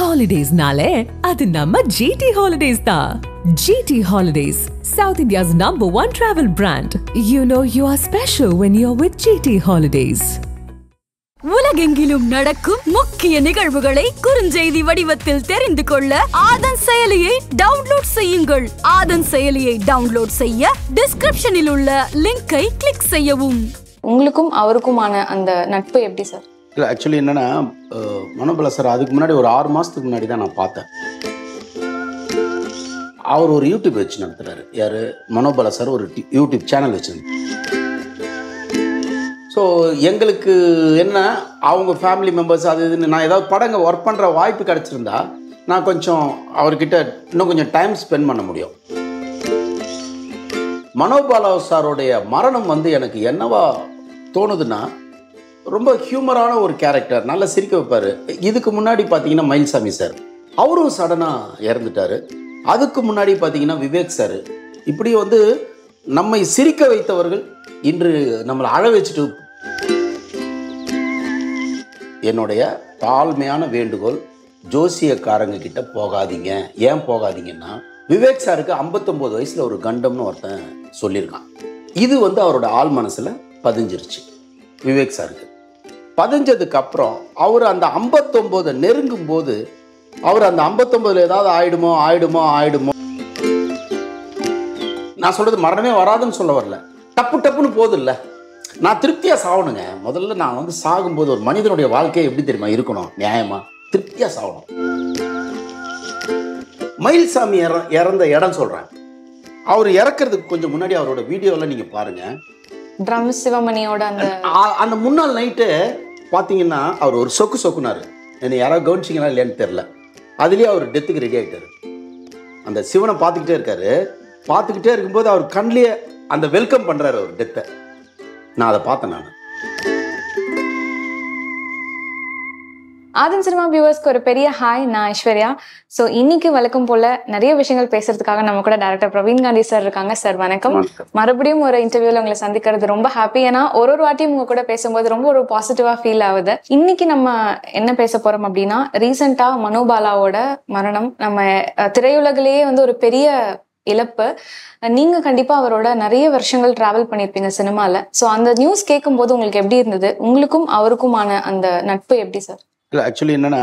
ஹாலிடேஸ்னாலே அது நம்ம ஜிடி ஹாலிடேஸ் தான் GT holidays south India's number one travel brand you know you are special when you are with GT holidays உலகெங்கிலும் நடக்கும் முக்கிய நிகழ்வுகளை குறுஞ்செய்தி வடிவத்தில் தெரிந்து கொள்ள ஆதன் செயலியை டவுன்லோட் செய்யுங்கள் ஆதன் செயலியை டவுன்லோட் செய்ய டிஸ்கிரிப்ஷனில் உள்ள லிங்கை கிளிக் செய்யவும் உங்களுக்கும் அவருக்குமான அந்த நட்பு எப்படி சார் இல்லை ஆக்சுவலி என்னென்னா மனோபல சார் அதுக்கு முன்னாடி ஒரு ஆறு மாதத்துக்கு முன்னாடி தான் நான் பார்த்தேன் அவர் ஒரு யூடியூப் வச்சு நடத்துறாரு யார் மனோபல சார் ஒரு டி- யூடியூப் சேனல் வச்சுருந்து ஸோ எங்களுக்கு என்ன அவங்க ஃபேமிலி மெம்பர்ஸ் அது இதுன்னு நான் ஏதாவது படங்க ஒர்க் பண்ணுற வாய்ப்பு கிடச்சிருந்தா நான் கொஞ்சம் அவர்கிட்ட இன்னும் கொஞ்சம் டைம் ஸ்பெண்ட் பண்ண முடியும் மனோபாலா சாரோடைய மரணம் வந்து எனக்கு என்னவா தோணுதுன்னா ரொம்ப ஹியூமரான ஒரு கேரக்டர் நல்லா சிரிக்க வைப்பார் இதுக்கு முன்னாடி பார்த்தீங்கன்னா மயில்சாமி சார் அவரும் சடனாக இறந்துட்டாரு அதுக்கு முன்னாடி பார்த்தீங்கன்னா விவேக் சார் இப்படி வந்து நம்மை சிரிக்க வைத்தவர்கள் இன்று நம்மளை அழ வச்சுட்டு என்னுடைய தாழ்மையான வேண்டுகோள் ஜோசியக்காரங்க கிட்ட போகாதீங்க ஏன் போகாதீங்கன்னா விவேக் சாருக்கு 59 வயசுல ஒரு கண்டம்னு ஒருத்தன் சொல்லியிருக்கான் இது வந்து அவரோட ஆள் மனசுல பதிஞ்சிருச்சு விவேக் சாருக்கு பதிஞ்சதுக்கு அப்புறம் அவர் அந்த 59 நெருங்கும் போது அவர் அந்த 59 ஏதாவது ஆயிடுமோ ஆயிடுமோ ஆயிடுமோ நான் சொல்றது மரணமே வராதுன்னு சொல்ல வரல டப்பு டப்புன்னு போகுது இல்ல நான் திருப்தியா சாகணுங்க முதல்ல நான் வந்து சாகும்போது ஒரு மனிதனுடைய வாழ்க்கை எப்படி தெரியுமா இருக்கணும் நியாயமா திருப்தியா சாகணும் மயில்சாமி இற இறந்த இடம் சொல்றேன் அவர் இறக்கிறதுக்கு கொஞ்சம் முன்னாடி அவரோட வீடியோவில் நீங்க பாருங்க ட்ரம் சிவமணியோட அந்த ஆ- அந்த முன்னாள் நைட்டு பார்த்தீங்கன்னா அவர் ஒரு சொக்கு சொக்குனாரு என்னை யாராவது கவனிச்சிங்களா இல்லையான்னு தெரில அதுலேயே அவர் டெத்துக்கு ரெடி ஆகிட்டாரு அந்த சிவனை பார்த்துக்கிட்டே இருக்காரு பார்த்துக்கிட்டே இருக்கும்போது அவர் கண்ணிலேயே அந்த வெல்கம் பண்ணுறாரு அவர் டெத்தை நான் அதை பார்த்தேன் நான் ஆதன் சினிமா வியூவர்ஸ்க்கு ஒரு பெரிய ஹாய் நான் ஐஸ்வர்யா ஸோ இன்னைக்கு வழக்கம் போல நிறைய விஷயங்கள் பேசுறதுக்காக நம்ம கூட டேரக்டர் பிரவீன் காந்தி சார் இருக்காங்க சார் வணக்கம் மறுபடியும் ஒரு இன்டர்வியூல உங்களை சந்திக்கிறது ரொம்ப ஹாப்பி ஏன்னா ஒரு ஒரு வாட்டியும் உங்க கூட பேசும்போது ரொம்ப ஒரு பாசிட்டிவா ஃபீல் ஆகுது இன்னைக்கு நம்ம என்ன பேச போறோம் அப்படின்னா ரீசெண்டா மனோபாலாவோட மரணம் நம்ம அஹ், திரையுலகிலேயே வந்து ஒரு பெரிய இழப்பு நீங்க கண்டிப்பா அவரோட நிறைய வருஷங்கள் டிராவல் பண்ணிருப்பீங்க சினிமால சோ அந்த நியூஸ் கேட்கும்போது உங்களுக்கு எப்படி இருந்தது உங்களுக்கும் அவருக்குமான அந்த நட்பு எப்படி சார் இல்லை ஆக்சுவலி என்னென்னா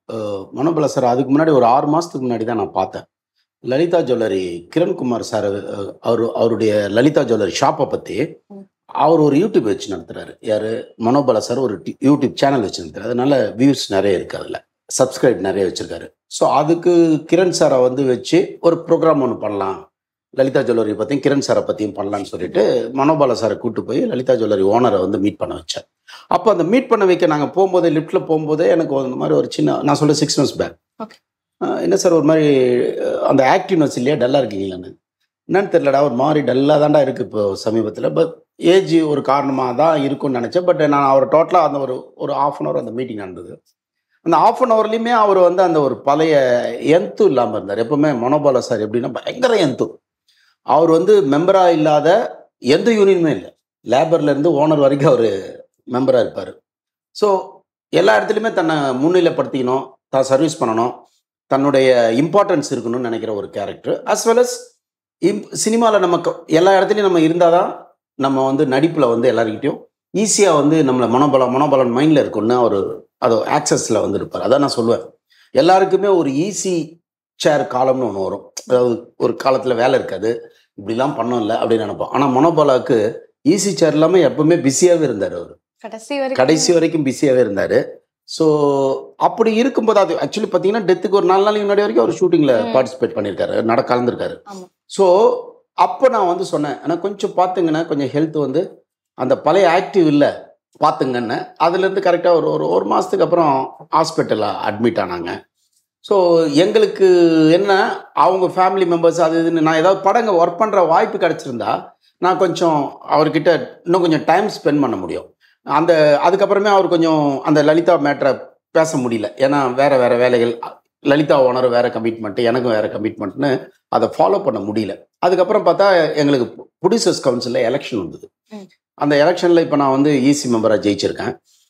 மனோபல சார் அதுக்கு முன்னாடி ஒரு ஆறு மாதத்துக்கு முன்னாடி தான் நான் பார்த்தேன் லலிதா ஜுவல்லரி கிரண்குமார் சார் அஹ், அவர் அவருடைய லலிதா ஜுவல்லரி ஷாப்பை பற்றி அவர் ஒரு யூடியூப் வச்சு நடத்துறாரு யார் மனோபல சார் ஒரு டி- யூடியூப் சேனல் வச்சு நடத்துறாரு அதனால வியூஸ் நிறைய இருக்கு அதில் சப்ஸ்கிரைப் நிறைய வச்சிருக்காரு ஸோ அதுக்கு கிரண் சாரை வந்து வச்சு ஒரு ப்ரோக்ராம் ஒன்று பண்ணலாம் லலிதா ஜுவல்லரி பற்றியும் கிரண் சாரை பற்றியும் பண்ணலான்னு சொல்லிட்டு மனோபால சாரை கூட்டு போய் லலிதா ஜுவல்லரி ஓனரை வந்து மீட் பண்ண வச்சார் அப்போ அந்த மீட் பண்ண வைக்க நாங்கள் போகும்போதே லிஃப்ட்டில் போகும்போதே எனக்கு அந்த மாதிரி ஒரு சின்ன நான் சொல்ல சிக்ஸ் மந்த்ஸ் பேக் Okay. என்ன சார் ஒரு மாதிரி அஹ், அந்த ஆக்டிவ்னஸ் இல்லையா டல்லாக இருக்கீங்களான்னு என்னன்னு தெரியலடா ஒரு மாதிரி டல்லாக தான்டா இருக்குது இப்போ சமீபத்தில் பட் ஏஜ் ஒரு காரணமாக தான் இருக்கும்னு நினச்சேன் பட் நான் அவர் டோட்டலாக அந்த ஒரு ஒரு ஆஃப் அன் ஹவர் அந்த மீட்டிங் நடந்தது அந்த ஆஃப் அன் ஹவர்லையுமே அவர் வந்து அந்த ஒரு பழைய எந்து இல்லாமல் இருந்தார் எப்பவுமே மனோபால சார் எப்படின்னா பயங்கர எந்து அவர் வந்து மெம்பராக இல்லாத எந்த யூனியனுமே இல்லை லேபர்லேருந்து ஓனர் வரைக்கும் அவர் மெம்பராக இருப்பார் ஸோ எல்லா இடத்துலையுமே தன்னை முன்னிலைப்படுத்திக்கணும் தான் சர்வீஸ் பண்ணணும் தன்னுடைய இம்பார்ட்டன்ஸ் இருக்கணும்னு நினைக்கிற ஒரு கேரக்டர் அஸ் வெல் அஸ் இம் சினிமாவில் நமக்கு எல்லா இடத்துலையும் நம்ம இருந்தால் தான் நம்ம வந்து நடிப்பில் வந்து எல்லாருக்கிட்டையும் ஈஸியாக வந்து நம்மளை மனோபலம் மனோபலன் மைண்டில் இருக்கும்னு அவர் அது ஆக்சஸில் வந்து இருப்பார் அதான் நான் சொல்லுவேன் எல்லாருக்குமே ஒரு ஈஸி சேர் காலம்னு ஒன்று வரும் அதாவது ஒரு காலத்தில் வேலை இருக்காது இப்படிலாம் பண்ணோம்ல அப்படின்னு நினைப்போம் ஆனால் மனோபாலாவுக்கு ஈஸி சேர் இல்லாமல் எப்பவுமே பிஸியாகவே இருந்தார் அவர் கடைசி வரைக்கும் கடைசி வரைக்கும் பிஸியாகவே இருந்தார் ஸோ அப்படி இருக்கும்போது அது ஆக்சுவலி பார்த்தீங்கன்னா டெத்துக்கு ஒரு நாலு நாளைக்கு முன்னாடி வரைக்கும் அவர் ஷூட்டிங்கில் ம். பார்ட்டிசிபேட் பண்ணியிருக்காரு நட கலந்துருக்காரு ஆமா. ஸோ அப்போ நான் வந்து சொன்னேன் ஆனால் கொஞ்சம் பார்த்துங்கன்னா கொஞ்சம் ஹெல்த் வந்து அந்த பழைய ஆக்டிவ் இல்லை பார்த்துங்கன்னு அதுலேருந்து கரெக்டாக ஒரு ஒரு ஒரு மாதத்துக்கு அப்புறம் ஹாஸ்பிட்டலில் அட்மிட் ஆனாங்க ஸோ எங்களுக்கு என்ன அவங்க ஃபேமிலி மெம்பர்ஸ் அது இதுன்னு நான் ஏதாவது படங்க ஒர்க் பண்ணுற வாய்ப்பு கிடச்சிருந்தா நான் கொஞ்சம் அவர்கிட்ட இன்னும் கொஞ்சம் டைம் ஸ்பெண்ட் பண்ண முடியும் அந்த அதுக்கப்புறமே அவர் கொஞ்சம் அந்த லலிதா மேட்ரை பேச முடியல ஏன்னா வேற வேற வேலைகள் லலிதா ஓனர் வேற கமிட்மெண்ட் எனக்கும் வேற கமிட்மெண்ட்னு அதை ஃபாலோ பண்ண முடியல அதுக்கப்புறம் பார்த்தா எங்களுக்கு ப்ரொடியூசர்ஸ் கவுன்சிலில் எலெக்ஷன் வந்தது ம். அந்த எலெக்ஷனில் இப்போ நான் வந்து ஈசி மெம்பராக ஜெயிச்சிருக்கேன்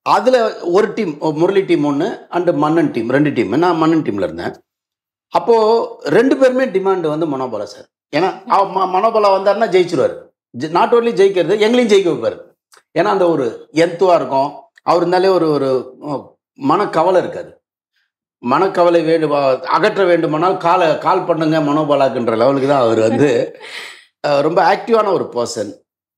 அதில் ஒரு டீம் முரளி டீம் ஒன்று அண்டு மன்னன் டீம் ரெண்டு டீம் நான் மன்னன் டீமில் இருந்தேன் அப்போது ரெண்டு பேருமே டிமாண்டு வந்து மனோபலா சார் ஏன்னா அவ- ம- மனோபலா வந்தாருன்னா ஜெயிச்சிருவார் நாட் ஓன்லி ஜெயிக்கிறது எங்களையும் ஜெயிக்க வைப்பார் ஏன்னா அந்த ஒரு எந்துவாக இருக்கும் அவர் இருந்தாலே ஒரு ஒரு அஹ், மனக்கவலை இருக்காது மனக்கவலை வேண்டும் அகற்ற வேண்டுமானால் காலை கால் பண்ணுங்க மனோபலாக்குன்ற லெவலுக்கு தான் அவர் வந்து அஹ், ரொம்ப ஆக்டிவான ஒரு பர்சன்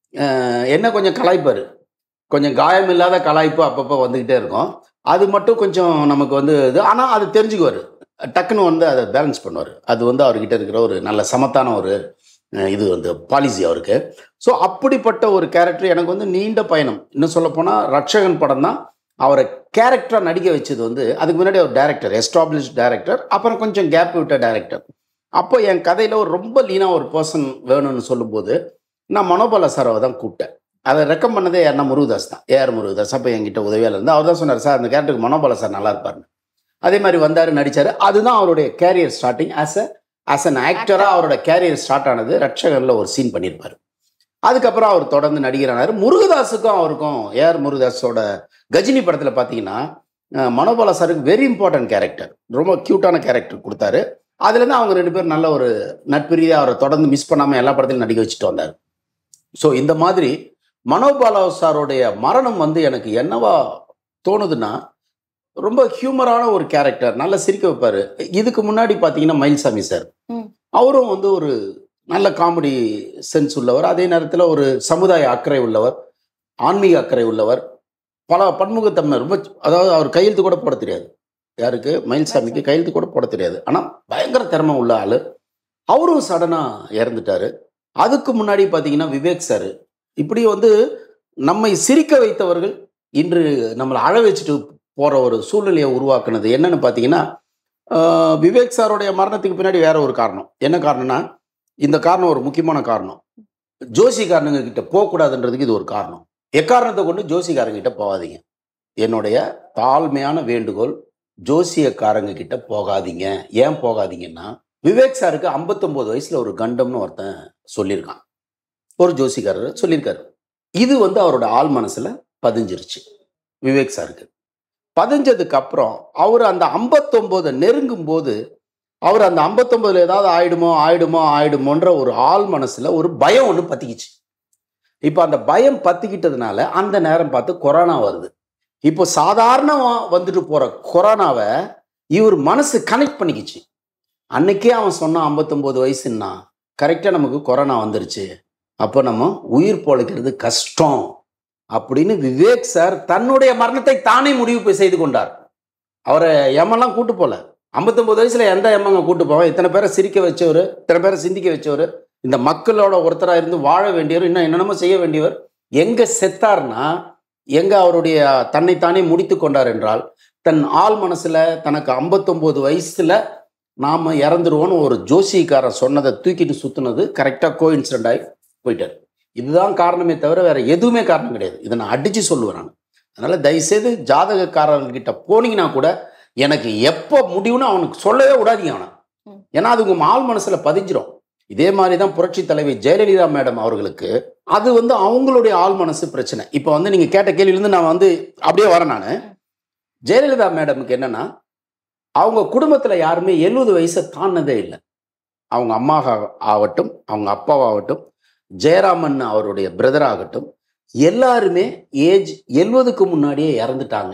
என்ன கொஞ்சம் கலாய்ப்பார் கொஞ்சம் காயம் இல்லாத கலாய்ப்பு அப்பப்போ வந்துக்கிட்டே இருக்கும் அது மட்டும் கொஞ்சம் நமக்கு வந்து இது ஆனால் அது தெரிஞ்சுக்குவார் டக்குன்னு வந்து அதை பேலன்ஸ் பண்ணுவார் அது வந்து அவர்கிட்ட இருக்கிற ஒரு நல்ல சமத்தான ஒரு அஹ், இது வந்து பாலிசி அவருக்கு ஸோ அப்படிப்பட்ட ஒரு கேரக்டர் எனக்கு வந்து நீண்ட பயணம் இன்னும் சொல்லப்போனால் ரட்சகன் படம் தான் அவரை கேரக்டராக நடிக்க வச்சது வந்து அதுக்கு முன்னாடி அவர் டேரக்டர் எஸ்டாப்ளிஷ் டேரக்டர் அப்புறம் கொஞ்சம் கேப் விட்ட டேரக்டர் அப்போ என் கதையில் ஒரு ரொம்ப லீனாக ஒரு பர்சன் வேணும்னு சொல்லும்போது நான் மனோபல சாரை தான் கூப்பிட்டேன் அதை ரெக்கம் பண்ணதே யாருன்னா முருகதாஸ் தான் ஏஆர் முருகதாஸ் அப்போ என்கிட்ட உதவியாளர் இருந்து அவர் தான் சொன்னார் சார் அந்த கேரக்டருக்கு மனோபல சார் நல்லா இருப்பாருன்னு அதே மாதிரி வந்தார் நடித்தார் அதுதான் அவருடைய career starting as a as an ஆக்டராக அவரோட கேரியர் ஸ்டார்ட் ஆனது ரட்சகனில் ஒரு சீன் பண்ணியிருப்பார் அதுக்கப்புறம் அவர் தொடர்ந்து நடிகரானார் முருகதாஸுக்கும் அவருக்கும் ஏஆர் முருகதாஸோட கஜினி படத்தில் பார்த்தீங்கன்னா அஹ், மனோபாலா சாருக்கு வெரி இம்பார்ட்டன்ட் கேரக்டர் ரொம்ப க்யூட்டான கேரக்டர் கொடுத்தாரு அதுலேருந்து அவங்க ரெண்டு பேரும் நல்ல ஒரு நட்பு ரீதியாக அவரை தொடர்ந்து மிஸ் பண்ணாமல் எல்லா படத்திலும் நடிக்க வச்சுட்டு வந்தார் ஸோ இந்த மாதிரி மனோபாலா சாரோடைய மரணம் வந்து எனக்கு என்னவா தோணுதுன்னா ரொம்ப ஹியூமரான ஒரு கேரக்டர் நல்லா சிரிக்க வைப்பார் இதுக்கு முன்னாடி பார்த்தீங்கன்னா மயில்சாமி சார் ம். அவரும் வந்து ஒரு நல்ல காமெடி சென்ஸ் உள்ளவர் அதே நேரத்தில் ஒரு சமுதாய அக்கறை உள்ளவர் ஆன்மீக அக்கறை உள்ளவர் பல பன்முகத்தன்மை ரொம்ப அதாவது அவர் கையெழுத்து கூட போட தெரியாது யாருக்கு மயில்சாமிக்கு கையெழுத்து கூட போட தெரியாது ஆனால் பயங்கர திறமை உள்ள ஆள் அவரும் சடனாக இறந்துட்டாரு அதுக்கு முன்னாடி பார்த்தீங்கன்னா விவேக் சார் இப்படி வந்து நம்மை சிரிக்க வைத்தவர்கள் இன்று நம்மளை அழ வச்சுட்டு போகிற ஒரு சூழ்நிலையை உருவாக்குனது என்னன்னு பார்த்தீங்கன்னா ஆஹ், விவேக் சாருடைய மரணத்துக்கு பின்னாடி வேற ஒரு காரணம் என்ன காரணம்னா இந்த காரணம் ஒரு முக்கியமான காரணம் ஜோசிக்காரனுங்க கிட்ட போகக்கூடாதுன்றதுக்கு இது ஒரு காரணம் எக்காரணத்தை கொண்டு ஜோசிக்காரங்க கிட்ட போகாதீங்க என்னுடைய தாழ்மையான வேண்டுகோள் ஜோசியக்காரங்க கிட்ட போகாதீங்க ஏன் போகாதீங்கன்னா விவேக் சாருக்கு 59 வயசுல ஒரு கண்டம்னு ஒருத்தன் சொல்லியிருக்கான் ஒரு ஜோசிக்காரர் சொல்லியிருக்காரு இது வந்து அவரோட ஆள் மனசுல பதிஞ்சிருச்சு விவேக் சாருக்கு பதிஞ்சதுக்கு அப்புறம் அவர் அந்த 59 நெருங்கும் போது அவர் அந்த 59 ஏதாவது ஆயிடுமோ ஆயிடுமோ ஆயிடுமோன்ற ஒரு ஆள் மனசுல ஒரு பயம் ஒன்று பத்திக்கிச்சு இப்போ அந்த பயம் பத்திக்கிட்டதுனால அந்த நேரம் பார்த்து கொரோனா வருது இப்போ சாதாரணமா வந்துட்டு போற கொரோனாவை இவர் மனசு கனெக்ட் பண்ணிக்கிச்சு அன்னைக்கே அவன் சொன்னான் 59 வயசுன்னா கரெக்டாக நமக்கு கொரோனா வந்துருச்சு அப்போ நம்ம உயிர் பொழைக்கிறது கஷ்டம் அப்படின்னு விவேக் சார் தன்னுடைய மரணத்தை தானே முடிவு போய் செய்து கொண்டார் அவரை எம்மெல்லாம் கூட்டு போல 59 வயசுல எந்த எம்மங்க கூட்டு போவான் இத்தனை பேரை சிரிக்க வச்சவர் இத்தனை பேரை சிந்திக்க வச்சவர் இந்த மக்களோட ஒருத்தரா இருந்து வாழ வேண்டியவர் இன்னும் என்னென்னமோ செய்ய வேண்டியவர் எங்க செத்தார்னா எங்க அவருடைய தன்னைத்தானே முடித்து கொண்டார் என்றால் தன் ஆள் மனசுல தனக்கு 59 வயசுல நாம இறந்துருவோன்னு ஒரு ஜோசிக்காரன் சொன்னதை தூக்கிட்டு சுத்துனது கரெக்டாக கோ ஆகி போயிட்டார் இதுதான் காரணமே தவிர வேற எதுவுமே காரணம் கிடையாது இதை நான் அடிச்சு சொல்லுவேன் நான் அதனால தயவுசெய்து ஜாதகக்காரர்கிட்ட போனீங்கன்னா கூட எனக்கு எப்போ முடியும்னு அவனுக்கு சொல்லவே விடாதீங்க அவனை ம். ஏன்னா அது உங்க ஆள் மனசுல பதிஞ்சிரும் இதே மாதிரி தான் புரட்சி தலைவி ஜெயலலிதா மேடம் அவர்களுக்கு அது வந்து அவங்களுடைய ஆள் மனசு பிரச்சனை இப்போ வந்து நீங்க கேட்ட கேள்வியிலேருந்து நான் வந்து அப்படியே வரேன் நான் ஜெயலலிதா மேடமுக்கு என்னன்னா அவங்க குடும்பத்துல யாருமே எழுபது வயசை தாண்டினதே இல்லை அவங்க அம்மா ஆகட்டும் அவங்க அப்பாவாகட்டும் ஜெயராமன் அவருடைய பிரதர் ஆகட்டும் எல்லாருமே ஏஜ் எழுவதுக்கு முன்னாடியே இறந்துட்டாங்க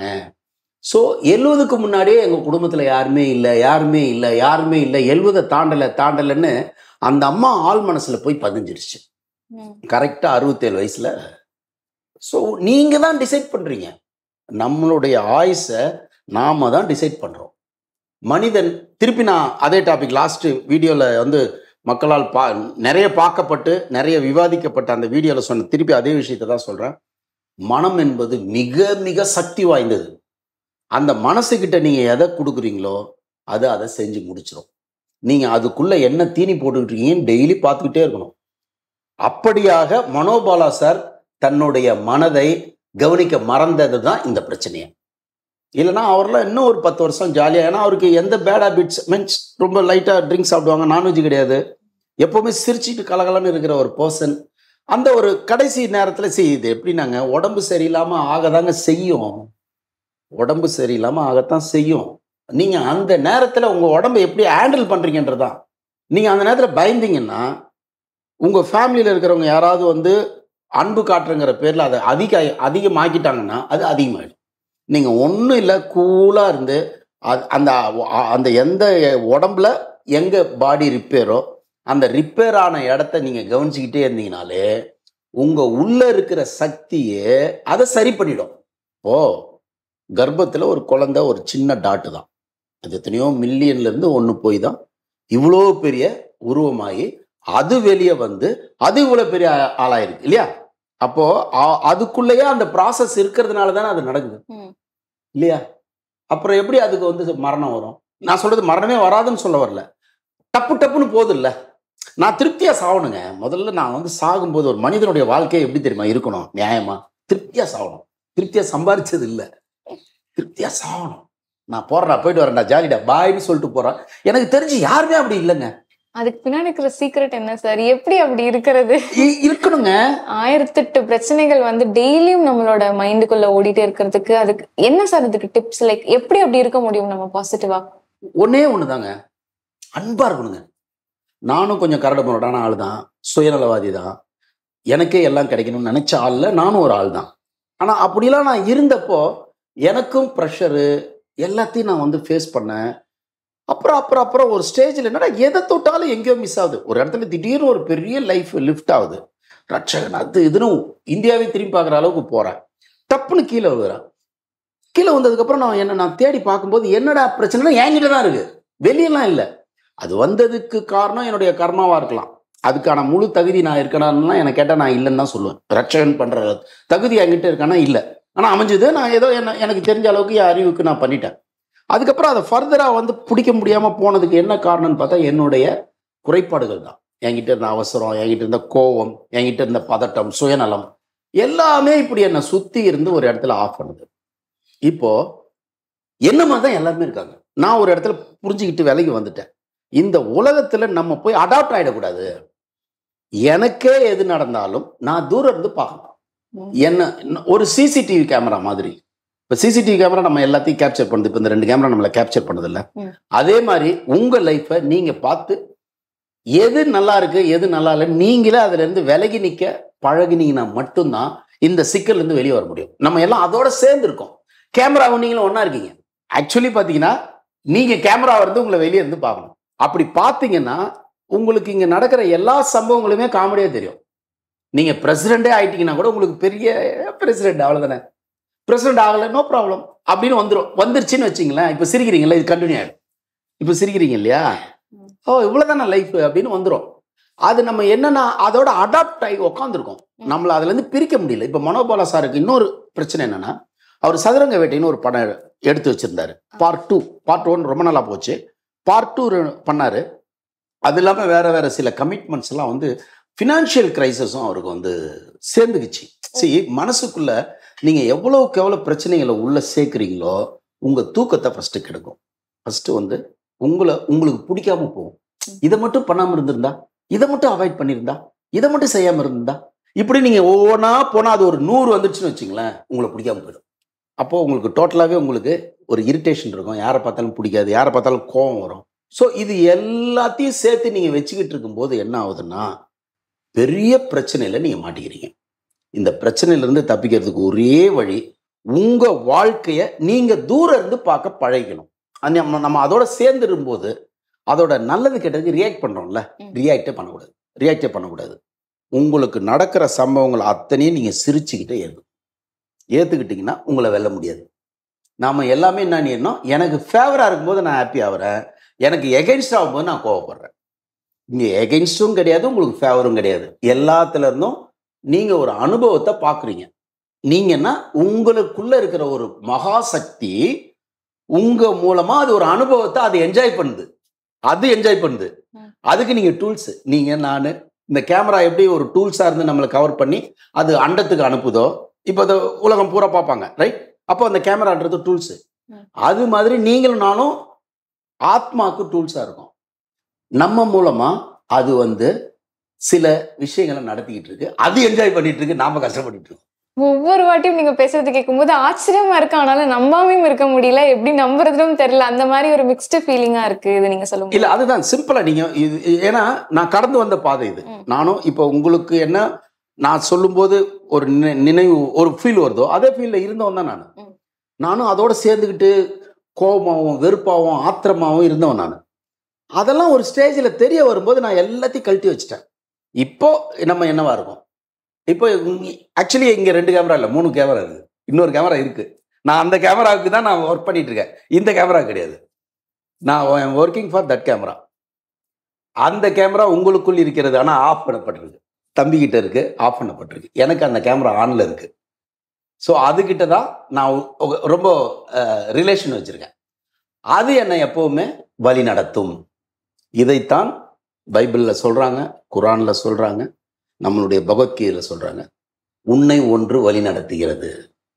ஸோ எழுவதுக்கு முன்னாடியே எங்கள் குடும்பத்தில் யாருமே இல்லை யாருமே இல்லை யாருமே இல்லை எழுவதை தாண்டலை தாண்டலைன்னு அந்த அம்மா ஆள் மனசில் போய் பதிஞ்சிருச்சு ம். கரெக்டாக அறுபத்தேழு வயசில் ஸோ நீங்கள் தான் டிசைட் பண்ணுறீங்க நம்மளுடைய ஆயுஸை நாம தான் டிசைட் பண்ணுறோம் மனிதன் திருப்பி நான் அதே டாபிக் லாஸ்ட் வீடியோவில் வந்து மக்களால் பா நிறைய பார்க்கப்பட்டு நிறைய விவாதிக்கப்பட்ட அந்த வீடியோவில் சொன்ன திருப்பி அதே விஷயத்தை தான் சொல்கிறேன் மனம் என்பது மிக மிக சக்தி வாய்ந்தது அந்த மனசுக்கிட்ட நீங்கள் எதை கொடுக்குறீங்களோ அது அதை செஞ்சு முடிச்சிடும் நீங்கள் அதுக்குள்ளே என்ன தீனி போட்டுக்கிட்டு இருக்கீங்கன்னு டெய்லி பார்த்துக்கிட்டே இருக்கணும் அப்படியாக மனோபாலா சார் தன்னுடைய மனதை கவனிக்க மறந்தது தான் இந்த பிரச்சனையை இல்லைன்னா அவர்லாம் இன்னும் ஒரு பத்து வருஷம் ஜாலியாக ஏன்னா அவருக்கு எந்த பேட் ஹேபிட்ஸ் மீன்ஸ் ரொம்ப லைட்டாக ட்ரிங்க்ஸ் சாப்பிடுவாங்க நான்வெஜ் கிடையாது எப்போவுமே சிரிச்சிட்டு கலகலன்னு இருக்கிற ஒரு பர்சன் அந்த ஒரு கடைசி நேரத்தில் see இது எப்படின்னாங்க உடம்பு சரியில்லாமல் ஆகதாங்க செய்யும் உடம்பு சரியில்லாமல் ஆகத்தான் செய்யும் நீங்கள் அந்த நேரத்தில் உங்கள் உடம்பை எப்படி ஹேண்டில் பண்ணுறீங்கன்றதான் நீங்கள் அந்த நேரத்தில் பயந்தீங்கன்னா உங்கள் ஃபேமிலியில் இருக்கிறவங்க யாராவது வந்து அன்பு காட்டுறங்கிற பேரில் அதை அதிக அதிகமாக்கிட்டாங்கன்னா அது அதிகமாகிடும் நீங்கள் ஒன்றும் இல்லை கூலாக இருந்து அது- அந்த அந்த எந்த உடம்புல எங்கே பாடி ரிப்பேரோ அந்த ரிப்பேர் ஆன இடத்த நீங்கள் கவனிச்சுக்கிட்டே இருந்தீங்கனாலே உங்கள் உள்ளே இருக்கிற சக்தியே அதை சரி பண்ணிடும் ஓ கர்ப்பத்தில் ஒரு குழந்தை ஒரு சின்ன டாட்டு தான் அது எத்தனையோ மில்லியன்லேருந்து ஒன்று போய் தான் இவ்வளோ பெரிய உருவமாகி அது வெளியே வந்து அது இவ்வளோ பெரிய ஆ- ஆளாயிருக்கு இல்லையா அப்போ அ- அதுக்குள்ளேயே அந்த ப்ராசஸ் இருக்கிறதுனால தானே அது நடக்குது ம். இல்லையா அப்புறம் எப்படி அதுக்கு வந்து மரணம் வரும் நான் சொல்றது மரணமே வராதுன்னு சொல்ல வரல டப்பு டப்புன்னு போகுது இல்ல நான் திருப்தியா சாகணுங்க முதல்ல நான் வந்து சாகும்போது ஒரு மனிதனுடைய வாழ்க்கை எப்படி தெரியுமா இருக்கணும் நியாயமா திருப்தியா சாகணும் திருப்தியா சம்பாரிச்சது இல்ல திருப்தியா சாகணும் நான் போறேன்டா போயிட்டு வரேன்டா ஜாலிடா பாய்னு சொல்லிட்டு போறேன் எனக்கு தெரிஞ்சு யாருமே அப்படி இல்லைங்க அதுக்கு பின்னாடி இருக்கிற சீக்ரெட் என்ன சார் எப்படி அப்படி இருக்கிறது இ- இருக்கணுங்க ஆயிரத்தெட்டு பிரச்சனைகள் வந்து டெய்லியும் நம்மளோட மைண்டுக்குள்ள ஓடிட்டே இருக்கிறதுக்கு அதுக்கு என்ன சார் இதுக்கு டிப்ஸ் லைக் எப்படி அப்படி இருக்க முடியும் நம்ம பாசிட்டிவா ஒன்னே ஒண்ணுதாங்க அன்பா இருக்கணுங்க நானும் கொஞ்சம் கரடு முரடான ஆள் தான் சுயநலவாதி தான் எனக்கே எல்லாம் கிடைக்கணும்னு நினைச்ச ஆள்ல நானும் ஒரு ஆள் தான் ஆனா அப்படிலாம் நான் இருந்தப்போ எனக்கும் ப்ரெஷரு எல்லாத்தையும் நான் வந்து ஃபேஸ் பண்ணேன் அப்புறம் அப்புறம் அப்புறம் ஒரு ஸ்டேஜில் என்னடா எதை தொட்டாலும் எங்கேயோ மிஸ் ஆகுது ஒரு இடத்துல திடீர்னு ஒரு பெரிய லைஃப் லிஃப்ட் ஆகுது ரட்சகன் அது இதுன்னு இந்தியாவே திரும்பி பார்க்குற அளவுக்கு போகிறேன் டப்புன்னு கீழே விழுறேன் கீழே வந்ததுக்கப்புறம் நான் என்ன நான் தேடி பார்க்கும்போது என்னடா பிரச்சனைனா என்கிட்ட தான் இருக்கு வெளியெல்லாம் இல்லை அது வந்ததுக்கு காரணம் என்னுடைய கர்மாவா இருக்கலாம் அதுக்கான முழு தகுதி நான் இருக்கணும்னா எனக்கு கேட்டால் நான் இல்லைன்னு தான் சொல்லுவேன் ரட்சகன் பண்ற தகுதி என்கிட்ட இருக்கானா இல்லை ஆனால் அமைஞ்சது நான் ஏதோ என்ன எனக்கு தெரிஞ்ச அளவுக்கு என் அறிவுக்கு நான் பண்ணிட்டேன் அதுக்கப்புறம் அதை ஃபர்தராக வந்து பிடிக்க முடியாமல் போனதுக்கு என்ன காரணம்னு பார்த்தா என்னுடைய குறைபாடுகள் தான் என்கிட்ட இருந்த அவசரம் என்கிட்ட இருந்த கோபம் என்கிட்ட இருந்த பதட்டம் சுயநலம் எல்லாமே இப்படி என்னை சுற்றி இருந்து ஒரு இடத்துல ஆஃப் பண்ணுது இப்போ என்ன மாதிரி தான் எல்லாருமே இருக்காங்க நான் ஒரு இடத்துல புரிஞ்சுக்கிட்டு விலைக்கு வந்துட்டேன் இந்த உலகத்துல நம்ம போய் அடாப்ட் ஆயிடக்கூடாது எனக்கே எது நடந்தாலும் நான் தூரம் இருந்து பார்க்கணும் ம். என்ன ஒரு சிசிடிவி கேமரா மாதிரி இப்போ சிசிடிவி கேமரா நம்ம எல்லாத்தையும் கேப்சர் பண்ணுது இப்போ இந்த ரெண்டு கேமரா நம்மளை கேப்சர் பண்ணுது இல்ல ம். அதே மாதிரி உங்க லைஃப்பை நீங்க பார்த்து எது நல்லா இருக்கு எது நல்லா இல்லை நீங்களே அதுல இருந்து விலகி நிக்க பழகினீங்கன்னா மட்டும்தான் இந்த சிக்கல்ல இருந்து வெளியே வர முடியும் நம்ம எல்லாம் அதோட சேர்ந்து இருக்கோம் கேமராவும் நீங்களும் ஒண்ணா இருக்கீங்க ஆக்சுவலி பாத்தீங்கன்னா நீங்க கேமரா வந்து உங்களை வெளியே இருந்து பார்க்கணும் அப்படி பார்த்தீங்கன்னா உங்களுக்கு இங்க நடக்கிற எல்லா சம்பவங்களுமே காமெடியா தெரியும் நீங்க பிரசிடென்டே ஆயிட்டீங்கன்னா கூட உங்களுக்கு பெரிய பிரசிடென்ட் அவ்வளவுதானே பிரசிடென்ட் ஆகல நோ ப்ராப்ளம் அப்படின்னு வந்துடும் வந்துருச்சுன்னு வச்சிங்களேன் இப்போ சிரிக்கிறீங்களா இது கண்டினியூ ஆயிடும் இப்போ சிரிக்கிறீங்க இல்லையா ஓ இவ்வளவுதானே லைஃப் அப்படின்னு வந்துடும் அது நம்ம என்னன்னா அதோட அடாப்ட் ஆகி உட்காந்துருக்கோம் நம்மள அதுல இருந்து பிரிக்க முடியல இப்போ மனோபாலா சாருக்கு இன்னொரு பிரச்சனை என்னன்னா அவர் சதுரங்க வேட்டைன்னு ஒரு படம் எடுத்து வச்சிருந்தாரு பார்ட் டூ பார்ட் ஒன் ரொம்ப நல்லா போச்சு பார்ட் டூ பண்ணாரு அது இல்லாமல் வேற வேற சில கமிட்மெண்ட்ஸ் எல்லாம் வந்து ஃபினான்ஷியல் கிரைசஸும் அவருக்கு வந்து சேர்ந்துக்குச்சு சரி மனசுக்குள்ள நீங்க எவ்வளவுக்கு எவ்வளவு பிரச்சனைகளை உள்ள சேர்க்குறீங்களோ உங்க தூக்கத்தை ஃபர்ஸ்ட் கெடுக்கும் ஃபர்ஸ்ட் வந்து உங்களை உங்களுக்கு பிடிக்காம போகும் இதை மட்டும் பண்ணாம இருந்திருந்தா இதை மட்டும் அவாய்ட் பண்ணியிருந்தா இதை மட்டும் செய்யாம இருந்தா இப்படி நீங்க ஒவ்வொன்றா போனா அது ஒரு நூறு வந்துடுச்சுன்னு வச்சுங்களேன் உங்களை பிடிக்காம போயிடும் அப்போ உங்களுக்கு டோட்டலாகவே உங்களுக்கு ஒரு இரிட்டேஷன் இருக்கும் யாரை பார்த்தாலும் பிடிக்காது யாரை பார்த்தாலும் கோவம் வரும் ஸோ இது எல்லாத்தையும் சேர்த்து நீங்க வச்சுக்கிட்டு இருக்கும்போது என்ன ஆகுதுன்னா பெரிய பிரச்சனையில நீங்க மாட்டிக்கிறீங்க இந்த பிரச்சனையில இருந்து தப்பிக்கிறதுக்கு ஒரே வழி உங்க வாழ்க்கைய நீங்க தூரம் இருந்து பார்க்க பழகிக்கணும் அது நம்ம நம்ம அதோட சேர்ந்து இருக்கும்போது அதோட நல்லது கெட்டதுக்கு ரியாக்ட் பண்றோம்ல ம். ரியாக்டே பண்ணக்கூடாது ரியாக்டே பண்ணக்கூடாது உங்களுக்கு நடக்கிற சம்பவங்கள் அத்தனையும் நீங்க சிரிச்சுக்கிட்டே ஏற்கணும் ஏத்துக்கிட்டீங்கன்னா உங்களை வெல்ல முடியாது நாம எல்லாமே என்ன பண்ணிடணும் எனக்கு ஃபேவரா இருக்கும்போது நான் ஹாப்பி ஆகுறேன் எனக்கு எகென்ஸ்ட் ஆகும்போது நான் கோவப்படுறேன் இங்க எகென்ஸ்டும் கிடையாது உங்களுக்கு ஃபேவரும் கிடையாது எல்லாத்துல இருந்தும் நீங்க ஒரு அனுபவத்தை பாக்குறீங்க நீங்கன்னா உங்களுக்குள்ள இருக்கிற ஒரு மகா சக்தி உங்க மூலமா அது ஒரு அனுபவத்தை அது என்ஜாய் பண்ணுது அது என்ஜாய் பண்ணுது ம். அதுக்கு நீங்க டூல்ஸ் நீங்க நானு இந்த கேமரா எப்படி ஒரு டூல்ஸா இருந்து நம்மளை கவர் பண்ணி அது அண்டத்துக்கு அனுப்புதோ இப்போ அது உலகம் பூரா பார்ப்பாங்க ரைட் அப்போ அந்த கேமரான்றது டூல்ஸ் ம். அது மாதிரி நீங்களும் நானும் ஆத்மாக்கு டூல்ஸா இருக்கும் நம்ம மூலமா அது வந்து சில விஷயங்களை நடத்திக்கிட்டு இருக்கு அது என்ஜாய் பண்ணிட்டு இருக்கு நாம கஷ்டப்பட்டுட்டு இருக்கோம் ஒவ்வொரு வாட்டியும் நீங்க பேசுறது கேட்கும்போது ஆச்சரியமா இருக்கு ஆனாலும் நம்பாமையும் இருக்க முடியல எப்படி நம்புறதுன்னு தெரியல அந்த மாதிரி ஒரு மிக்ஸ்டு ஃபீலிங்கா இருக்கு இது நீங்க சொல்லுங்க இல்ல அதுதான் சிம்பிளா நீங்க இது ஏன்னா நான் கடந்து வந்த பாதை இது ம். நானும் இப்போ உங்களுக்கு என்ன நான் சொல்லும்போது ஒரு நினை- நினைவு ஒரு ஃபீல் வருதோ அதே ஃபீல்ல இருந்தவன் தான் நான் ம். நானும் அதோட சேர்ந்துக்கிட்டு கோபமாகவும் வெறுப்பாகவும் ஆத்திரமாகவும் இருந்தவன் நான் அதெல்லாம் ஒரு ஸ்டேஜில் தெரிய வரும்போது நான் எல்லாத்தையும் கழட்டி வச்சுட்டேன் இப்போ நம்ம என்னவா இருக்கும் இப்போ ஆக்சுவலி இங்கே ரெண்டு கேமரா இல்லை மூணு கேமரா இருக்கு இன்னொரு கேமரா இருக்கு நான் அந்த கேமராவுக்கு தான் நான் ஒர்க் பண்ணிட்டு இருக்கேன் இந்த கேமரா கிடையாது நான் ஒர்க்கிங் ஃபார் தட் கேமரா அந்த கேமரா உங்களுக்குள் இருக்கிறது ஆனால் ஆஃப் பண்ணப்பட்டிருக்கு தம்பிக்கிட்ட இருக்கு ஆஃப் பண்ணப்பட்டிருக்கு எனக்கு அந்த கேமரா ஆன்ல இருக்கு ஸோ அதுகிட்ட தான் நான் ஒ- ரொம்ப ரிலேஷன் வச்சிருக்கேன் அது என்னை எப்பவுமே வழி நடத்தும் இதைத்தான் பைபிளில் சொல்றாங்க குரான்ல சொல்றாங்க நம்மளுடைய பகவத்கீதையில சொல்றாங்க உன்னை ஒன்று வழி நடத்துகிறது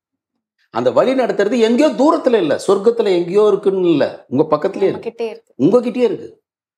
அந்த வழி நடத்துறது எங்கேயோ தூரத்துல இல்ல சொர்க்கத்துல எங்கேயோ இருக்குன்னு இல்ல உங்க பக்கத்துலயே இருக்கு கிட்டே இருக்கு உங்ககிட்டயே இருக்கு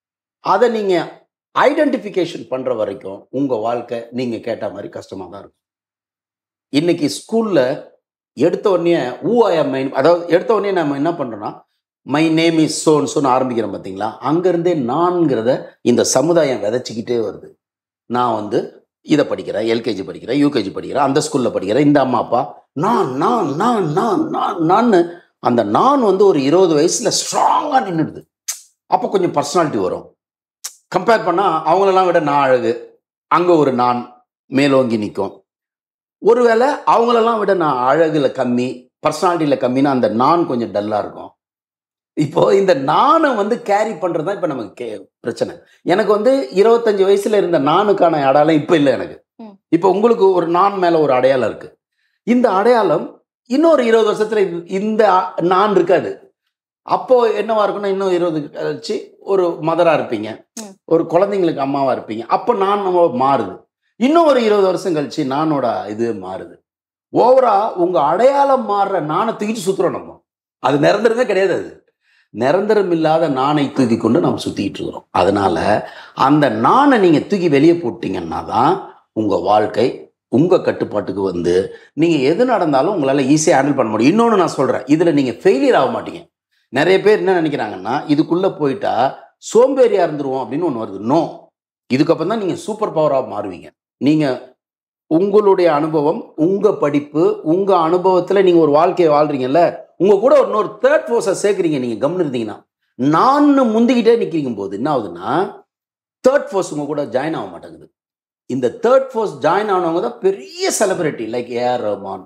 அதை நீங்க ஐடென்டிஃபிகேஷன் பண்ற வரைக்கும் உங்க வாழ்க்கை நீங்க கேட்ட மாதிரி கஷ்டமா தான் இருக்கும் இன்னைக்கு ஸ்கூல்ல எடுத்த உடனே ஊ ஐ மை அதாவது எடுத்த உடனே நம்ம என்ன பண்றோம்னா மை நேம் இஸ் சோன் சோன்னு ஆரம்பிக்கிறோம் பார்த்தீங்களா அங்கிருந்தே நான்கிறத இந்த சமுதாயம் விதைச்சிக்கிட்டே வருது நான் வந்து இதை படிக்கிறேன் எல்கேஜி படிக்கிறேன் யூகேஜி படிக்கிறேன் அந்த ஸ்கூல்ல படிக்கிறேன் இந்த அம்மா அப்பா நான் நான் நான் நான் நான் நான் அந்த நான் வந்து ஒரு இருபது வயசுல ஸ்ட்ராங்கா நின்றுடுது அப்போ கொஞ்சம் பர்சனாலிட்டி வரும் கம்பேர் பண்ணா அவங்களெல்லாம் விட நான் அழகு அங்க ஒரு நான் மேலோங்கி நிற்கும் ஒருவேளை அவங்களெல்லாம் விட நான் அழகுல கம்மி பர்சனாலிட்டியில கம்மின்னா அந்த நான் கொஞ்சம் டல்லா இருக்கும் இப்போ இந்த நானை வந்து கேரி பண்றது தான் இப்போ நமக்கு கே பிரச்சனை எனக்கு வந்து இருபத்தஞ்சு வயசுல இருந்த நானுக்கான அடையாளம் இப்போ இல்லை எனக்கு ம். இப்போ உங்களுக்கு ஒரு நான் மேல ஒரு அடையாளம் இருக்கு இந்த அடையாளம் இன்னொரு இருபது வருஷத்துல இது- இந்த அ- நான் இருக்காது அப்போ என்னவா இருக்கும்னா இன்னும் இருபது கழிச்சு ஒரு மதரா இருப்பீங்க ம். ஒரு குழந்தைங்களுக்கு அம்மாவா இருப்பீங்க அப்போ நான் நம்ம மாறுது இன்னும் ஒரு இருபது வருஷம் கழிச்சு நானோட இது மாறுது ஓவரா உங்க அடையாளம் மாறுற நானை தூக்கிட்டு சுத்துறோம் நம்ம அது நிரந்தரமே கிடையாது அது நிரந்தரம் இல்லாத நானை தூக்கி கொண்டு நாம் சுத்திட்டு இருக்கிறோம் அதனால அந்த நானை நீங்க தூக்கி வெளியே போட்டீங்கன்னா தான் உங்க வாழ்க்கை உங்க கட்டுப்பாட்டுக்கு வந்து நீங்க எது நடந்தாலும் உங்களால ஈஸியாக ஹேண்டில் பண்ண முடியும் இன்னொன்று நான் சொல்றேன் இதுல நீங்க ஃபெயிலியர் ஆக மாட்டீங்க நிறைய பேர் என்ன நினைக்கிறாங்கன்னா இதுக்குள்ள போயிட்டா சோம்பேறியா இருந்துருவோம் அப்படின்னு ஒன்று வருது நோ இதுக்கப்புறம் தான் நீங்க சூப்பர் பவராக மாறுவீங்க நீங்க உங்களுடைய அனுபவம் உங்க படிப்பு உங்க அனுபவத்துல நீங்க ஒரு வாழ்க்கையை வாழ்றீங்கல்ல உங்க கூட இன்னொரு தேர்ட் ஃபோர்ஸை சேர்க்குறீங்க நீங்க கம்னு இருந்தீங்கன்னா நான் முந்திக்கிட்டே நிற்கிறீங்க போது என்ன ஆகுதுன்னா தேர்ட் ஃபோர்ஸ் உங்க கூட ஜாயின் ஆக மாட்டேங்குது இந்த தேர்ட் ஃபோர்ஸ் ஜாயின் ஆனவங்க தான் பெரிய செலிபிரிட்டி லைக் ஏஆர் ரஹ்மான்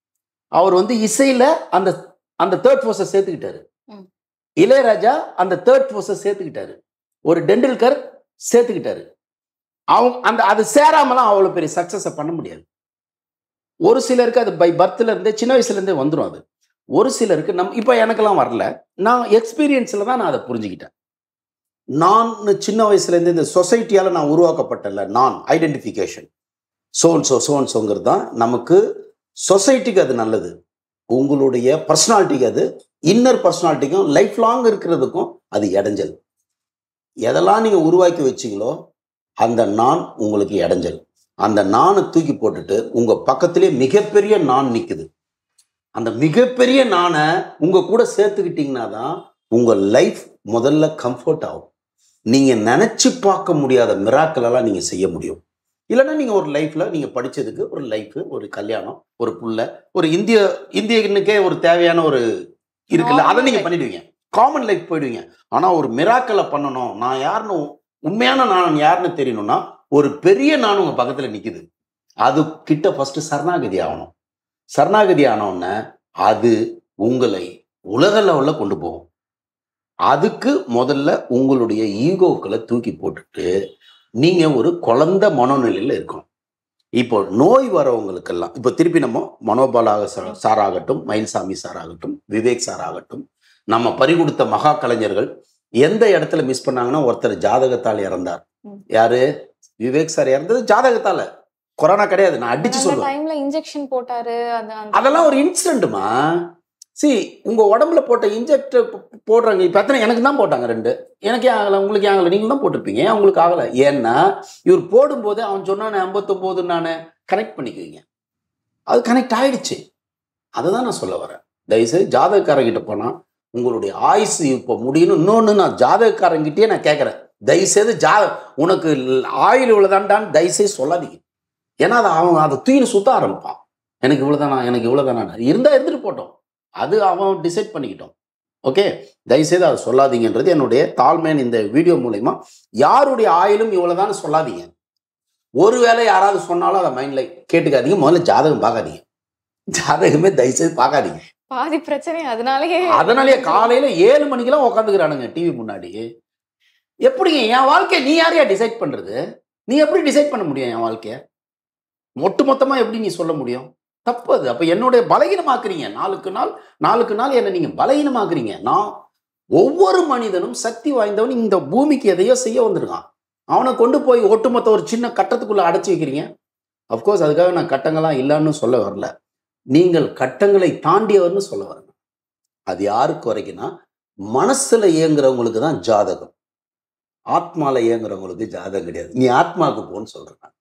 அவர் வந்து இசையில அந்த அந்த தேர்ட் ஃபோர்ஸை சேர்த்துக்கிட்டாரு ம். இளையராஜா அந்த தேர்ட் ஃபோர்ஸை சேர்த்துக்கிட்டாரு ஒரு டெண்டுல்கர் சேர்த்துக்கிட்டாரு அவங்க அந்த அது சேராமலாம் அவ்வளோ பெரிய சக்ஸஸை பண்ண முடியாது ஒரு சிலருக்கு அது பை பர்த்ல இருந்தே சின்ன வயசுல இருந்தே வந்துடும் அது ஒரு சிலருக்கு நம் இப்போ எனக்கெல்லாம் வரல நான் எக்ஸ்பீரியன்ஸில் தான் நான் அதை புரிஞ்சுக்கிட்டேன் நான் சின்ன வயசுலேருந்து இந்த சொசைட்டியால் நான் உருவாக்கப்பட்டல நான் ஐடென்டிஃபிகேஷன் சோன் சோ சோன் சோங்கிறது தான் நமக்கு சொசைட்டிக்கு அது நல்லது உங்களுடைய பர்சனாலிட்டிக்கு அது இன்னர் பர்சனாலிட்டிக்கும் லைஃப் லாங் இருக்கிறதுக்கும் அது இடைஞ்சல் எதெல்லாம் நீங்கள் உருவாக்கி வச்சீங்களோ அந்த நான் உங்களுக்கு இடைஞ்சல் அந்த நானை தூக்கி போட்டுட்டு உங்க பக்கத்திலே மிகப்பெரிய நான் நிக்குது அந்த மிகப்பெரிய நானை உங்க கூட சேர்த்துக்கிட்டீங்கன்னா தான் உங்க லைஃப் முதல்ல கம்ஃபர்ட் ஆகும் நீங்க நினைச்சு பார்க்க முடியாத மிராக்கள் எல்லாம் நீங்க செய்ய முடியும் இல்லைன்னா நீங்க ஒரு லைஃப்ல நீங்க படிச்சதுக்கு ஒரு லைஃப் ஒரு கல்யாணம் ஒரு புள்ள ஒரு இந்திய இந்தியனுக்கே ஒரு தேவையான ஒரு இருக்குல்ல அதை நீங்க பண்ணிடுவீங்க காமன் லைஃப் போயிடுவீங்க ஆனா ஒரு மிராக்களை பண்ணணும் நான் யாருன்னு உண்மையான நான் யாருன்னு தெரியணும்னா ஒரு பெரிய நான் உங்க பக்கத்துல நிக்குது அது கிட்ட ஃபர்ஸ்ட் சரணாகதி ஆகணும் சரணாகதி ஆனவுடனே அது உங்களை உலக லெவல்ல கொண்டு போகும் அதுக்கு முதல்ல உங்களுடைய ஈகோக்களை தூக்கி போட்டுட்டு நீங்க ஒரு குழந்தை மனோநிலையில இருக்கணும் இப்போ நோய் வரவங்களுக்கெல்லாம் இப்போ திருப்பி நம்ம மனோபாலாக சார் சார் ஆகட்டும் மயில்சாமி சார் ஆகட்டும் விவேக் சார் ஆகட்டும் நம்ம பறிகொடுத்த மகா கலைஞர்கள் எந்த இடத்துல மிஸ் பண்ணாங்கன்னா ஒருத்தர் ஜாதகத்தால் இறந்தார் ம். யாரு விவேக் சார் இறந்தது ஜாதகத்தால கொரோனா கிடையாது நான் அடிச்சு அந்த சொல்லுவேன் டைம்ல இன்ஜெக்ஷன் போட்டாரு அந்த அந்த- அதெல்லாம் ஒரு இன்சிடென்ட்டுமா சி உங்க உடம்புல போட்ட இன்ஜெக்ட் போடுறாங்க இப்ப எத்தனை எனக்கு தான் போட்டாங்க ரெண்டு எனக்கு ஏன் ஆகல உங்களுக்கு ஏன் ஆகல நீங்க தான் போட்டிருப்பீங்க ஏன் உங்களுக்கு ஆகல ஏன்னா இவர் போடும்போது அவன் சொன்னானே ஐம்பத்தொம்போது நானே கனெக்ட் பண்ணிக்குவீங்க அது கனெக்ட் ஆயிடுச்சு அதை தான் நான் சொல்ல வரேன் தயவுசெய்து ஜாதகக்காரங்கிட்ட போனால் உங்களுடைய ஆயுசு இப்போ முடியணும் இன்னொன்று நான் ஜாதகக்காரங்கிட்டே நான் கேட்குறேன் தயவுசெய்து ஜா உனக்கு ஆயுள் இவ்வளோதான்டான்னு தயவுசெய்து சொல்லாதீங்க ஏன்னா அதை அவன் அதை தூயின்னு சுத்த ஆரம்பிப்பான் எனக்கு இவ்வளோதானா எனக்கு இவ்வளோதானா இருந்தால் இருந்துட்டு போட்டோம் அது அவன் டிசைட் பண்ணிக்கிட்டோம் ஓகே தயவுசெய்து அதை சொல்லாதீங்கன்றது என்னுடைய தாழ்மையான இந்த வீடியோ மூலயமா யாருடைய ஆயிலும் இவ்வளோதான்னு சொல்லாதீங்க ஒருவேளை யாராவது சொன்னாலும் அதை மைண்டில் கேட்டுக்காதீங்க முதல்ல ஜாதகம் பார்க்காதீங்க ஜாதகமே தயவுசெய்து பார்க்காதீங்க பாதி பிரச்சனை அதனாலயே அதனாலேயே காலையில ஏழு மணிக்கெல்லாம் உட்காந்துக்கிறானுங்க டிவி முன்னாடி எப்படிங்க என் வாழ்க்கையை நீ யாரையா டிசைட் பண்றது நீ எப்படி டிசைட் பண்ண முடியும் என் வாழ்க்கைய ஒட்டு மொத்தமா எப்படி நீ சொல்ல முடியும் தப்பு அது அப்ப என்னுடைய பலகீனமாக்குறீங்க நாளுக்கு நாள் நாளுக்கு நாள் என்ன நீங்க பலகீனமாக்குறீங்க நான் ஒவ்வொரு மனிதனும் சக்தி வாய்ந்தவன் இந்த பூமிக்கு எதையோ செய்ய வந்திருக்கான் அவனை கொண்டு போய் ஒட்டுமொத்த ஒரு சின்ன கட்டத்துக்குள்ள அடைச்சி வைக்கிறீங்க அஃப்கோர்ஸ் அதுக்காக நான் கட்டங்கள்லாம் இல்லைன்னு சொல்ல வரல நீங்கள் கட்டங்களை தாண்டியவர்னு சொல்ல வரேன் அது யாருக்கு வரைக்கும்னா மனசுல இயங்குறவங்களுக்கு தான் ஜாதகம் ஆத்மால இயங்குறவங்களுக்கு ஜாதகம் கிடையாது நீ ஆத்மாவுக்கு போன்னு சொல்றேன் நான்.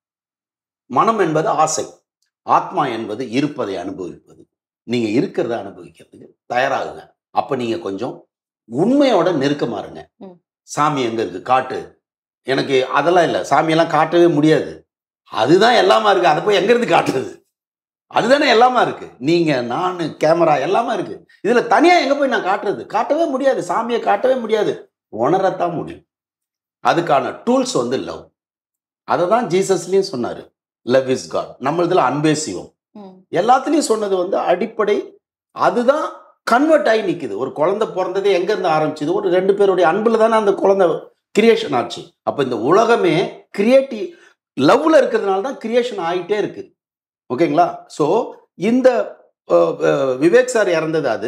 மனம் என்பது ஆசை ஆத்மா என்பது இருப்பதை அனுபவிப்பது நீங்க இருக்கிறத அனுபவிக்கிறதுக்கு தயாராகுங்க அப்ப நீங்க கொஞ்சம் உண்மையோட நெருக்கமா இருங்க ம். சாமி எங்க இருக்கு காட்டு எனக்கு அதெல்லாம் இல்லை சாமியெல்லாம் காட்டவே முடியாது அதுதான் எல்லாமா இருக்கு அதை போய் எங்க இருந்து காட்டுறது அதுதானே எல்லாமா இருக்கு நீங்க நான் கேமரா எல்லாமே இருக்கு இதுல தனியா எங்க போய் நான் காட்டுறது காட்டவே முடியாது சாமியை காட்டவே முடியாது உணரத்தான் முடியும் அதுக்கான டூல்ஸ் வந்து லவ் அதை தான் ஜீசஸ்லயும் சொன்னாரு லவ் இஸ் காட் நம்மளதுல அன்பே சிவம் ம். எல்லாத்துலயும் சொன்னது வந்து அடிப்படை அதுதான் கன்வெர்ட் ஆகி நிக்குது ஒரு குழந்தை பிறந்தது எங்க இருந்து ஆரம்பிச்சது ஒரு ரெண்டு பேருடைய அன்புல தானே அந்த குழந்தை கிரியேஷன் ஆச்சு அப்ப இந்த உலகமே கிரியேட்டிவ் லவ்ல இருக்கிறதுனால தான் கிரியேஷன் ஆகிட்டே இருக்கு ஓகேங்களா ஸோ இந்த அஹ், அஹ், விவேக் சார் இறந்தது அது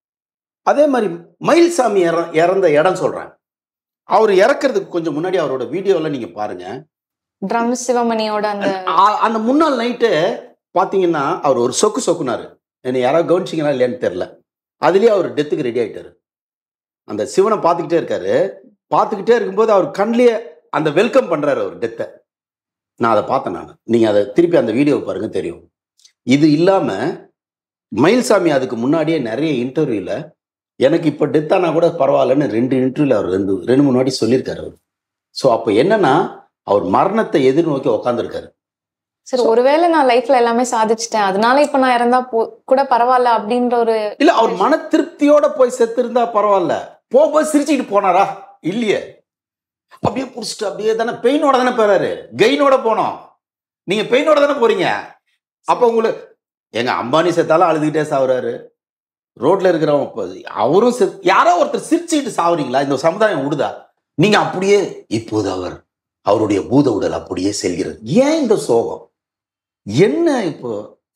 அதே மாதிரி மயில்சாமி இற இறந்த இடம் சொல்றேன் அவர் இறக்கிறதுக்கு கொஞ்சம் முன்னாடி அவரோட வீடியோவில் நீங்க பாருங்க ட்ரம் சிவமணியோட அந்த ஆ- அந்த முன்னாள் நைட்டு பார்த்தீங்கன்னா அவர் ஒரு சொக்கு சொக்குனாரு என்னை யாராவது கவனிச்சிங்களா இல்லையான்னு தெரில அதுலேயே அவர் டெத்துக்கு ரெடி ஆயிட்டாரு அந்த சிவனை பார்த்துக்கிட்டே இருக்காரு பார்த்துக்கிட்டே இருக்கும்போது அவர் கண்ணிலேயே அந்த வெல்கம் பண்றாரு அவர் டெத்தை நான் அதை பார்த்தேன் நான் நீங்க அதை திருப்பி அந்த வீடியோவை பாருங்க தெரியும் இது இல்லாம மயில்சாமி அதுக்கு முன்னாடியே நிறைய இன்டர்வியூல எனக்கு இப்போ டெத் ஆனா கூட பரவாயில்லன்னு ரெண்டு இன்டர்வியூல அவர் ரெண்டு ரெண்டு மூணு வாட்டி சொல்லியிருக்காரு அவர் ஸோ அப்போ என்னன்னா அவர் மரணத்தை எதிர்நோக்கி உக்காந்துருக்காரு சரி ஒருவேளை நான் லைஃப்ல எல்லாமே சாதிச்சிட்டேன் அதனால இப்ப நான் இறந்தா போ- கூட பரவாயில்ல அப்படின்ற ஒரு இல்ல அவர் மன திருப்தியோட போய் செத்து இருந்தா பரவாயில்ல போகும்போது சிரிச்சுக்கிட்டு போனாரா இல்லையே அப்படியே புடிச்சிட்டு அப்படியே தானே பெயினோட தானே போறாரு கெயினோட போனோம் நீங்க பெயினோட தானே போறீங்க அப்ப உங்களுக்கு எங்க அம்பானி செத்தாலும் அழுதுகிட்டே சாவுறாரு ரோட்ல இருக்கிறவங்க இப்ப அவரும் செத் யாரோ ஒருத்தர் சிரிச்சுக்கிட்டு சாவுறீங்களா இந்த சமுதாயம் விடுதா நீங்க அப்படியே இப்போது அவர் அவருடைய பூத உடல் அப்படியே செல்கிறது ஏன் இந்த சோகம் என்ன இப்போ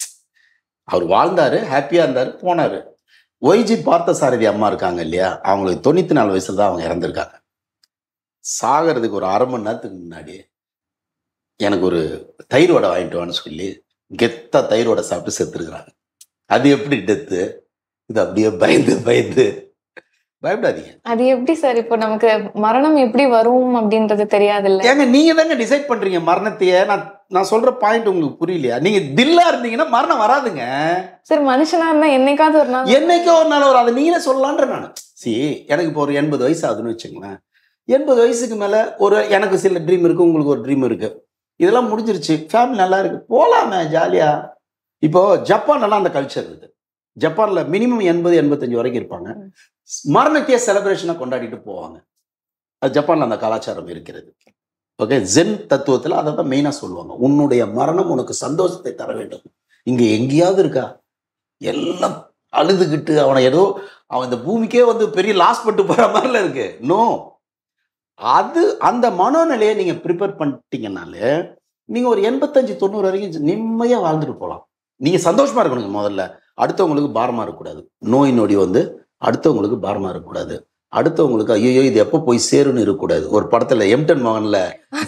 அவர் வாழ்ந்தாரு ஹாப்பியா இருந்தாரு போனாரு ஒய்ஜி பார்த்தசாரதி அம்மா இருக்காங்க இல்லையா அவங்களுக்கு தொண்ணூத்தி நாலு வயசுல தான் அவங்க இறந்துருக்காங்க சாகிறதுக்கு ஒரு அரை மணி நேரத்துக்கு முன்னாடி எனக்கு ஒரு தயிர் வடை வாங்கிட்டு வான்னு சொல்லி கெத்தா தயிர் வடை சாப்பிட்டு செத்துருக்குறாங்க அது எப்படி டெத்து இது அப்படியே பயந்து பயந்து பயப்படாதீங்க அது எப்படி சார் இப்போ நமக்கு மரணம் எப்படி வரும் அப்படின்றது தெரியாது இல்ல ஏங்க நீங்க தாங்க டிசைட் பண்றீங்க மரணத்தையே நான் நான் சொல்ற பாயிண்ட் உங்களுக்கு புரியலையா நீங்க தில்லா இருந்தீங்கன்னா மரணம் வராதுங்க சார் மனுஷனா இருந்தா என்னைக்காவது ஒரு நாள் என்னைக்கோ ஒரு நாள் வரும் அதை நீங்களே சொல்லலான்ற நான் சி எனக்கு இப்போ ஒரு எண்பது வயசு ஆகுதுன்னு வச்சுங்களேன் எண்பது வயசுக்கு மேலே ஒரு எனக்கு சில ட்ரீம் இருக்கு உங்களுக்கு ஒரு ட்ரீம் இருக்கு இதெல்லாம் முடிஞ்சிருச்சு ஃபேமிலி நல்லா இருக்கு போலாமே ஜாலியா இப்போ ஜப்பான்லாம் அந்த கல்ச்சர் இருக்குது ஜப்பான்ல மினிமம் எண்பது எண்பத்தஞ்சு வரைக்கும் இருப்பாங்க மரணத்தையே செலிப்ரேஷனாக கொண்டாடிட்டு போவாங்க அது ஜப்பான்ல அந்த கலாச்சாரம் இருக்கிறது ஓகே ஜென் தத்துவத்தில் அதை தான் மெயினாக சொல்லுவாங்க உன்னுடைய மரணம் உனக்கு சந்தோஷத்தை தர வேண்டும் இங்க எங்கேயாவது இருக்கா எல்லாம் அழுதுகிட்டு அவனை ஏதோ அவன் இந்த பூமிக்கே வந்து பெரிய லாஸ் பட்டு போற மாதிரில இருக்கு நோ அது அந்த மனோநிலையை நீங்க ப்ரிப்பேர் பண்ணிட்டீங்கனாலே நீங்க ஒரு எண்பத்தஞ்சு தொண்ணூறு வரைக்கும் நிம்மதியா வாழ்ந்துட்டு போகலாம் நீங்க சந்தோஷமா இருக்கணுங்க முதல்ல அடுத்தவங்களுக்கு பாரமா இருக்கக்கூடாது நோய் நொடி வந்து அடுத்தவங்களுக்கு பாரமா இருக்கக்கூடாது அடுத்தவங்களுக்கு ஐயோ இது எப்போ போய் சேரும்னு இருக்கக்கூடாது ஒரு படத்துல எம்டன் மகன்ல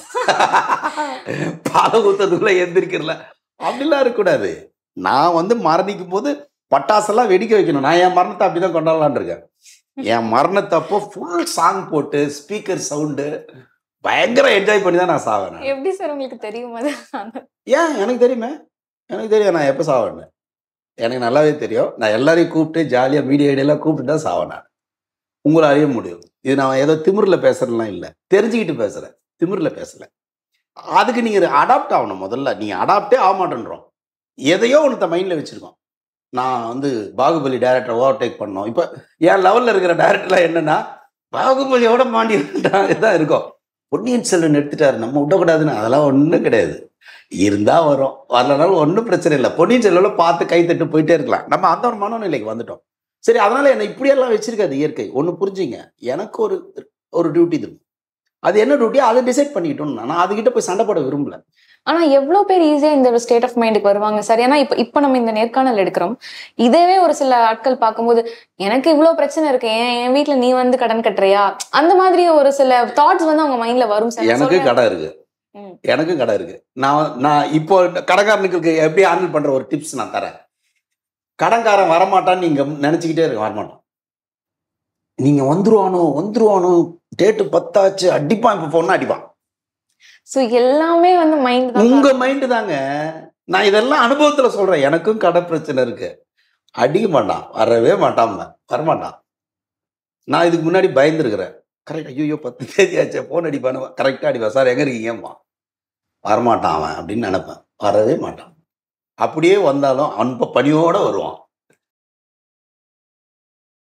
பால ஊத்ததுக்குள்ள எந்திரிக்கிறல அப்படிலாம் இருக்கக்கூடாது நான் வந்து மரணிக்கும் போது பட்டாசெல்லாம் வெடிக்க வைக்கணும் நான் என் மரணத்தை அப்படிதான் கொண்டாடலான்னு இருக்கேன் என் மரணத்தப்போ ஃபுல் சாங் போட்டு ஸ்பீக்கர் சவுண்டு பயங்கர என்ஜாய் பண்ணி தான் நான் சாவேன் நான். எப்படி சார் உங்களுக்கு தெரியும் அது அந்த- ஏன் எனக்கு தெரியுமே எனக்கு தெரியும் நான் எப்போ சாவேன்னு எனக்கு நல்லாவே தெரியும் நான் எல்லாரையும் கூப்பிட்டு ஜாலியாக மீடியா ஐடியெல்லாம் கூப்பிட்டு தான் சாவேன் நான் உங்களை அறிய முடியும் இது நான் ஏதோ திமிரில் பேசுறதுலாம் இல்லை தெரிஞ்சுக்கிட்டு பேசுகிறேன் திமிரில் பேசலை அதுக்கு நீங்கள் அடாப்ட் ஆகணும் முதல்ல நீங்கள் அடாப்டே ஆக மாட்டேன்றோம் எதையோ ஒன்று மைண்டில் வச்சுருக்கோம் நான் வந்து பாகுபலி டேரக்டர் ஓவர்டேக் பண்ணோம் இப்போ என் லெவலில் இருக்கிற டேரக்டர்லாம் என்னன்னா பாகுபலியோட மாண்டி தான் இருக்கும் பொன்னியின் செல்வன் எடுத்துட்டாரு நம்ம விடக்கூடாதுன்னு அதெல்லாம் ஒன்றும் கிடையாது இருந்தா வரும் வரலனாலும் ஒன்றும் பிரச்சனை இல்லை பொன்னியின் செல்வன்ல பார்த்து கை தட்டு போயிட்டே இருக்கலாம் நம்ம அந்த ஒரு மனநிலைக்கு வந்துட்டோம் சரி அதனால என்னை இப்படியெல்லாம் வச்சிருக்காது இயற்கை ஒன்று புரிஞ்சுங்க எனக்கு ஒரு ஒரு டியூட்டி இது அது என்ன டியூட்டியோ அதை டிசைட் பண்ணிக்கிட்டோம் நான் அதுகிட்ட போய் சண்டை போட விரும்பல ஆனா எவ்வளவு பேர் ஈஸியா இந்த ஒரு ஸ்டேட் ஆஃப் மைண்டுக்கு வருவாங்க சார் ஏன்னா இப்ப இப்ப நம்ம இந்த நேர்காணல் எடுக்கிறோம் இதேவே ஒரு சில ஆட்கள் பார்க்கும்போது எனக்கு இவ்வளவு பிரச்சனை இருக்கு ஏன் என் வீட்ல நீ வந்து கடன் கட்டுறியா அந்த மாதிரி ஒரு சில தாட்ஸ் வந்து அவங்க மைண்ட்ல வரும் சார் எனக்கு சொல்றேன். கடை இருக்கு ம். எனக்கு கடை இருக்கு நான் நான் இப்போ கடைக்காரனுக்கு எப்படி ஹேண்டில் பண்ற ஒரு டிப்ஸ் நான் தரேன் கடன்காரன் வரமாட்டான்னு நீங்க நினைச்சுக்கிட்டே இருக்க வரமாட்டான் நீங்க வந்துருவானோ வந்துருவானோ டேட்டு பத்தாச்சு அடிப்பான் இப்ப பொண்ணு அடிப்பான் சோ எல்லாமே வந்து மைண்ட் தான் உங்க மைண்டு தாங்க நான் இதெல்லாம் அனுபவத்துல சொல்றேன் எனக்கும் கடை பிரச்சனை இருக்கு அடிக்க மாட்டான் வரவே மாட்டான் அவன். வரமாட்டான் நான் இதுக்கு முன்னாடி பயந்துருக்கிறேன் கரெக்ட் ஐயோ பத்து தேதி ஆச்சு போன் அடிப்பானு கரெக்டாக அடிப்பான் சார் எங்க இருக்கீங்கம்மா வரமாட்டான் அவன் அப்படின்னு நினைப்பேன் வரவே மாட்டான் அப்படியே வந்தாலும் அன்ப பணியோட வருவான்